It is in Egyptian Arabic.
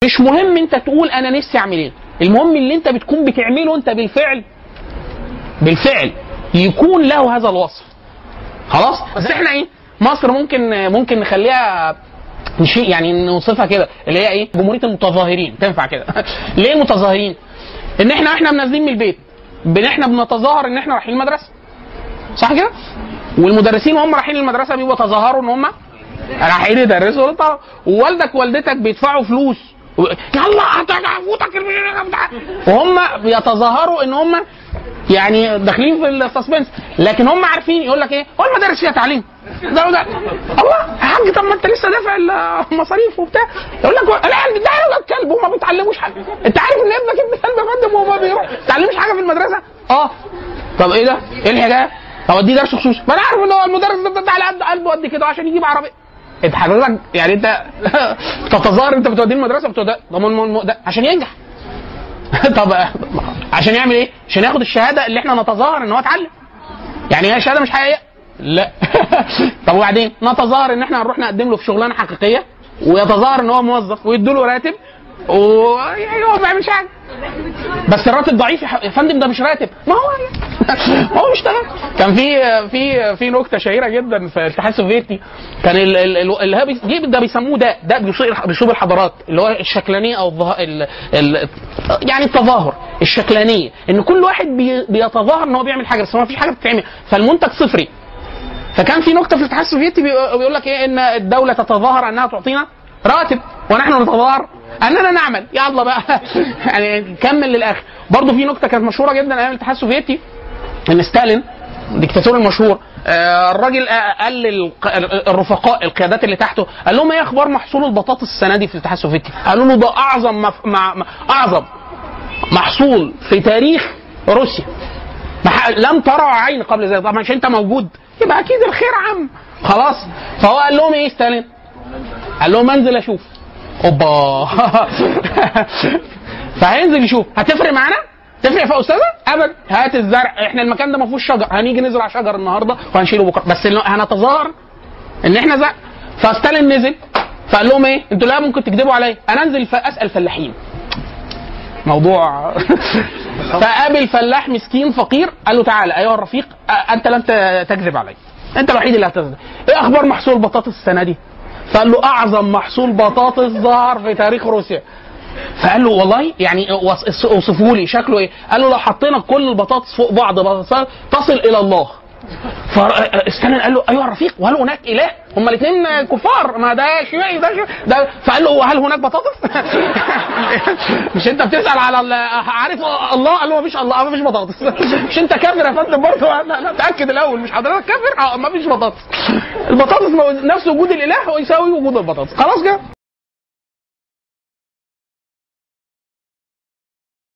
مش مهم انت تقول انا نفسي اعمل ايه المهم اللي انت بتكون بتعمله انت بالفعل بالفعل يكون له هذا الوصف خلاص بس احنا ايه مصر ممكن ممكن نخليها نشيء يعني نوصفها كده اللي هي ايه جمهوريه المتظاهرين تنفع كده ليه المتظاهرين ان احنا احنا نازلين من البيت بن احنا بنتظاهر ان احنا رايحين المدرسه صح كده والمدرسين وهم رايحين المدرسه بيبقوا تظاهروا ان هم رايحين يدرسوا للطلبه ووالدك ووالدتك بيدفعوا فلوس و- يلا هتفوتك وهم بيتظاهروا ان هم يعني داخلين في السسبنس لكن هم عارفين يقول لك ايه هو المدارس فيها تعليم ده وده الله يا حاج طب ما انت لسه دافع المصاريف وبتاع يقول لك العيال ده ولاد كلب وما بيتعلموش حاجه انت عارف ان ابنك ابن كلب يا فندم وما بيروح ما بيتعلمش حاجه في المدرسه اه طب ايه ده؟ ايه الحكايه؟ طب اديه درس خصوصي ما انا عارف ان هو المدرس ده ده على قد قلبه قد كده عشان يجيب عربيه انت حضرتك يعني انت تتظاهر انت بتوديه المدرسه بتوديه طب ما الم- ده عشان ينجح طب عشان يعمل ايه؟ عشان ياخد الشهاده اللي احنا نتظاهر ان هو اتعلم. يعني هي شهاده مش حقيقيه؟ لا. طب وبعدين؟ نتظاهر ان احنا هنروح نقدم له في شغلانه حقيقيه ويتظاهر ان هو موظف ويدوا له راتب ويعني هو ما بيعملش حاجه. بس الراتب ضعيف يا ح- يا فندم ده مش راتب ما هو ما هو بيشتغل كان في في في نكته شهيره جدا في الاتحاد السوفيتي كان ال- ال- ال- اللي هو بيس- ده بيسموه ده ده بيصيب بيصيب الحضارات اللي هو الشكلانيه او الظه... ال... ال... يعني التظاهر الشكلانيه ان كل واحد بي... بيتظاهر ان هو بيعمل حاجه بس هو ما فيش حاجه بتتعمل فالمنتج صفري فكان في نكته في الاتحاد السوفيتي بي- بيقول لك ايه ان الدوله تتظاهر انها تعطينا راتب ونحن نتظاهر اننا نعمل يلا بقى يعني نكمل للاخر برضه في نكته كانت مشهوره جدا ايام الاتحاد السوفيتي ان ستالين الدكتاتور المشهور آه، الراجل آه، قال للق- الرفقاء القيادات اللي تحته قال لهم ايه اخبار محصول البطاطس السنه دي في الاتحاد السوفيتي؟ قالوا له ده اعظم مف... مع... مع- اعظم محصول في تاريخ روسيا مح... لم ترى عين قبل ذلك طبعا عشان انت موجود يبقى اكيد الخير عام خلاص فهو قال لهم ايه ستالين؟ قال لهم انزل اشوف اوبا فهينزل يشوف هتفرق معانا؟ تفرق في استاذه؟ ابدا هات الزرع احنا المكان ده ما فيهوش شجر هنيجي نزرع شجر النهارده وهنشيله بكره بس اللي- هنتظاهر ان احنا زرع فستالين نزل فقال لهم ايه؟ انتوا لا ممكن تكذبوا عليا انا انزل ف- اسال فلاحين موضوع فقابل فلاح مسكين فقير قال له تعالى ايها الرفيق أ- انت لم ت- تكذب علي انت الوحيد اللي هتكذب ايه اخبار محصول البطاطس السنه دي فقال له اعظم محصول بطاطس ظهر في تاريخ روسيا فقال له والله يعني وص- اوصفوا لي شكله ايه قال له لو حطينا كل البطاطس فوق بعض بطاطس تصل الى الله فاستنى قال له ايها الرفيق وهل هناك اله؟ هما الاثنين كفار ما ده شيوعي ده شيوعي ده فقال له هل هناك بطاطس؟ مش انت بتسال على ال- عارف الله؟ قال له ما فيش الله ما فيش بطاطس مش انت كافر يا فندم برضه لا لا تاكد الاول مش حضرتك كافر؟ اه ما فيش بطاطس البطاطس مو- نفس وجود الاله هو يساوي وجود البطاطس خلاص كده